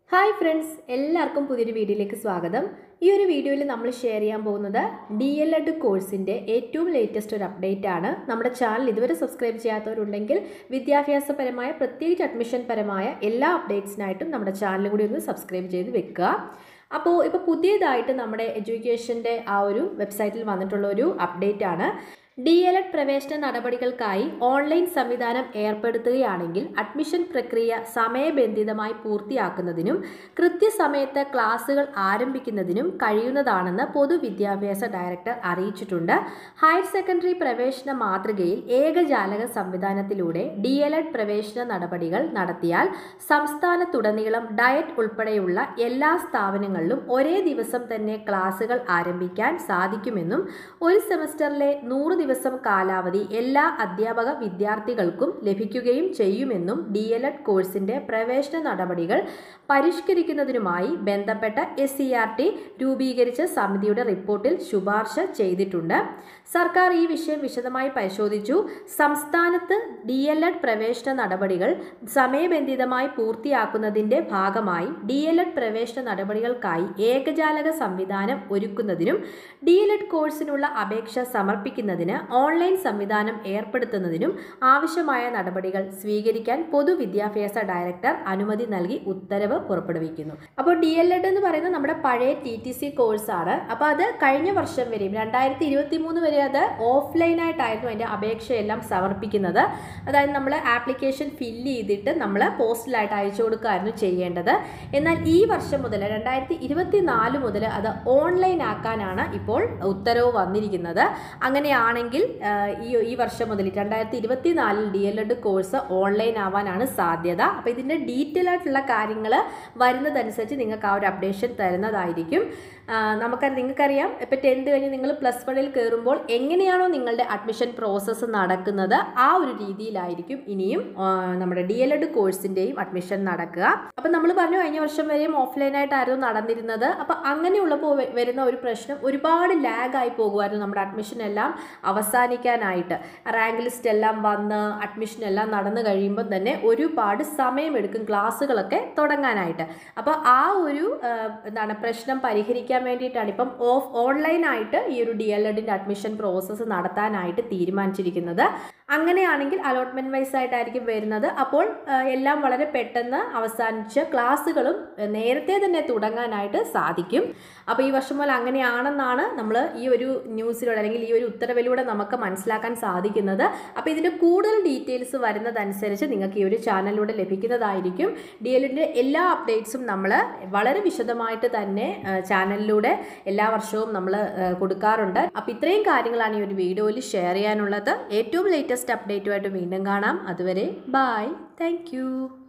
hi friends എല്ലാവർക്കും പുതിയൊരു വീഡിയോയിലേക്ക് സ്വാഗതം ഈ ഒരു വീഡിയോയിൽ നമ്മൾ ഷെയർ ചെയ്യാൻ പോകുന്നത് ഡി എൽ എഡ് കോഴ്സിൻ്റെ ഏറ്റവും ലേറ്റസ്റ്റ് ഒരു അപ്ഡേറ്റ് ആണ് നമ്മുടെ ചാനൽ ഇതുവരെ സബ്സ്ക്രൈബ് ചെയ്യാത്തവരുണ്ടെങ്കിൽ വിദ്യാഭ്യാസപരമായ പ്രത്യേകിച്ച് അഡ്മിഷൻ പരമായ എല്ലാ അപ്ഡേറ്റ്സിനായിട്ടും നമ്മുടെ ചാനൽ കൂടി ഒന്ന് സബ്സ്ക്രൈബ് ചെയ്ത് വെക്കുക അപ്പോൾ ഇപ്പോൾ പുതിയതായിട്ട് നമ്മുടെ എഡ്യൂക്കേഷൻ്റെ ആ ഒരു വെബ്സൈറ്റിൽ വന്നിട്ടുള്ള ഒരു അപ്ഡേറ്റ് ആണ് ഡി എൽ എഡ് പ്രവേശന നടപടികൾക്കായി ഓൺലൈൻ സംവിധാനം ഏർപ്പെടുത്തുകയാണെങ്കിൽ അഡ്മിഷൻ പ്രക്രിയ സമയബന്ധിതമായി പൂർത്തിയാക്കുന്നതിനും കൃത്യസമയത്ത് ക്ലാസുകൾ ആരംഭിക്കുന്നതിനും കഴിയുന്നതാണെന്ന് പൊതുവിദ്യാഭ്യാസ ഡയറക്ടർ അറിയിച്ചിട്ടുണ്ട് ഹയർ സെക്കൻഡറി പ്രവേശന മാതൃകയിൽ ഏകജാലക സംവിധാനത്തിലൂടെ ഡി എൽ എഡ് പ്രവേശന നടപടികൾ നടത്തിയാൽ സംസ്ഥാനത്തുടനീളം ഡയറ്റ് ഉൾപ്പെടെയുള്ള എല്ലാ സ്ഥാപനങ്ങളിലും ഒരേ ദിവസം തന്നെ ക്ലാസുകൾ ആരംഭിക്കാൻ സാധിക്കുമെന്നും ഒരു സെമസ്റ്ററിലെ നൂറ് ദിവസം കാലാവധി എല്ലാ അധ്യാപക വിദ്യാർത്ഥികൾക്കും ലഭിക്കുകയും ചെയ്യുമെന്നും ഡി എൽ എഡ് കോഴ്സിന്റെ പ്രവേശന നടപടികൾ പരിഷ്കരിക്കുന്നതിനുമായി ബന്ധപ്പെട്ട എസ് സി ആർ ടി രൂപീകരിച്ച സമിതിയുടെ റിപ്പോർട്ടിൽ ശുപാർശ ചെയ്തിട്ടുണ്ട് സർക്കാർ ഈ വിഷയം വിശദമായി പരിശോധിച്ചു സംസ്ഥാനത്ത് ഡി എൽ എഡ് പ്രവേശന നടപടികൾ സമയബന്ധിതമായി പൂർത്തിയാക്കുന്നതിന്റെ ഭാഗമായി ഡി എൽ എഡ് പ്രവേശന നടപടികൾക്കായി ഏകജാലക സംവിധാനം ഒരുക്കുന്നതിനും ഡി എൽ എഡ് കോഴ്സിനുള്ള അപേക്ഷ സമർപ്പിക്കുന്നതിന് ഓൺലൈൻ സംവിധാനം ഏർപ്പെടുത്തുന്നതിനും ആവശ്യമായ നടപടികൾ സ്വീകരിക്കാൻ പൊതുവിദ്യാഭ്യാസ ഡയറക്ടർ അനുമതി നൽകി ഉത്തരവ് പുറപ്പെടുവിക്കുന്നു അപ്പോൾ ഡി എൽ എഡ് എന്ന് പറയുന്നത് നമ്മുടെ പഴയ ടി ടി സി കോഴ്സാണ് അപ്പോൾ അത് കഴിഞ്ഞ വർഷം വരെയും രണ്ടായിരത്തി ഇരുപത്തി മൂന്ന് വരെ അത് ഓഫ്ലൈനായിട്ടായിരുന്നു അതിൻ്റെ അപേക്ഷയെല്ലാം സമർപ്പിക്കുന്നത് അതായത് നമ്മൾ ആപ്ലിക്കേഷൻ ഫില്ല് ചെയ്തിട്ട് നമ്മൾ പോസ്റ്റലായിട്ട് അയച്ചു കൊടുക്കുകയായിരുന്നു ചെയ്യേണ്ടത് എന്നാൽ ഈ വർഷം മുതൽ രണ്ടായിരത്തി ഇരുപത്തി നാല് മുതൽ അത് ഓൺലൈൻ ആക്കാനാണ് ഇപ്പോൾ ഉത്തരവ് വന്നിരിക്കുന്നത് അങ്ങനെയാണെങ്കിൽ ഈ ഈ വർഷം മുതൽ രണ്ടായിരത്തി ഇരുപത്തി നാലിൽ D El Ed course online ആവാനാണ് സാധ്യത അപ്പോൾ ഇതിൻ്റെ ഡീറ്റെയിൽ ആയിട്ടുള്ള കാര്യങ്ങൾ വരുന്നതനുസരിച്ച് നിങ്ങൾക്ക് ആ ഒരു അപ്ഡേഷൻ തരുന്നതായിരിക്കും നമുക്ക് നിങ്ങൾക്കറിയാം ഇപ്പോൾ ടെൻത്ത് കഴിഞ്ഞ് നിങ്ങൾ പ്ലസ് വണ്ണിൽ കയറുമ്പോൾ എങ്ങനെയാണോ നിങ്ങളുടെ അഡ്മിഷൻ പ്രോസസ്സ് നടക്കുന്നത് ആ ഒരു രീതിയിലായിരിക്കും ഇനിയും നമ്മുടെ ഡി എൽ എഡ് കോഴ്സിൻ്റെയും അഡ്മിഷൻ നടക്കുക അപ്പം നമ്മൾ പറഞ്ഞു കഴിഞ്ഞ വർഷം വരെയും ഓഫ്ലൈനായിട്ടായിരുന്നു നടന്നിരുന്നത് അപ്പം അങ്ങനെയുള്ളപ്പോൾ വരുന്ന ഒരു പ്രശ്നം ഒരുപാട് ലാഗായി പോകുമായിരുന്നു നമ്മുടെ അഡ്മിഷൻ എല്ലാം അവസാനിക്കാനായിട്ട് റാങ്ക് ലിസ്റ്റ് എല്ലാം വന്ന് അഡ്മിഷൻ എല്ലാം നടന്നു കഴിയുമ്പോൾ തന്നെ ഒരുപാട് സമയമെടുക്കും ക്ലാസ്സുകളൊക്കെ തുടങ്ങാനായിട്ട് അപ്പോൾ ആ ഒരു എന്താണ് പ്രശ്നം പരിഹരിക്കാൻ വേണ്ടിയിട്ടാണ് ഇപ്പം ഓഫ് ഓൺലൈനായിട്ട് ഈ ഒരു ഡി എൽ എഡിൻ്റെ അഡ്മിഷൻ പ്രോസസ്സ് നടത്താനായിട്ട് തീരുമാനിച്ചിരിക്കുന്നത് അങ്ങനെയാണെങ്കിൽ അലോട്ട്മെൻറ്റ് വൈസ് ആയിട്ടായിരിക്കും വരുന്നത് അപ്പോൾ എല്ലാം വളരെ പെട്ടെന്ന് അവസാനിച്ച് ക്ലാസ്സുകളും നേരത്തെ തന്നെ തുടങ്ങാനായിട്ട് സാധിക്കും അപ്പോൾ ഈ വർഷം മുതൽ അങ്ങനെയാണെന്നാണ് നമ്മൾ ഈ ഒരു ന്യൂസിലൂടെ അല്ലെങ്കിൽ ഈ ഒരു ഉത്തരവിലൂടെ നമുക്ക് മനസ്സിലാക്കാൻ സാധിക്കുന്നത് അപ്പോൾ ഇതിൻ്റെ കൂടുതൽ ഡീറ്റെയിൽസ് വരുന്നതനുസരിച്ച് നിങ്ങൾക്ക് ഈ ഒരു ചാനലിലൂടെ ലഭിക്കുന്നതായിരിക്കും ഡി എല്ലിൻ്റെ എല്ലാ അപ്ഡേറ്റ്സും നമ്മൾ വളരെ വിശദമായിട്ട് തന്നെ ചാനലിലൂടെ എല്ലാ വർഷവും നമ്മൾ കൊടുക്കാറുണ്ട് അപ്പോൾ ഇത്രയും കാര്യങ്ങളാണ് ഈ ഒരു വീഡിയോയിൽ ഷെയർ ചെയ്യാനുള്ളത് ഏറ്റവും ലേറ്റസ്റ്റ് അപ്ഡേറ്റുമായിട്ട് വീണ്ടും കാണാം അതുവരെ ബായ് താങ്ക്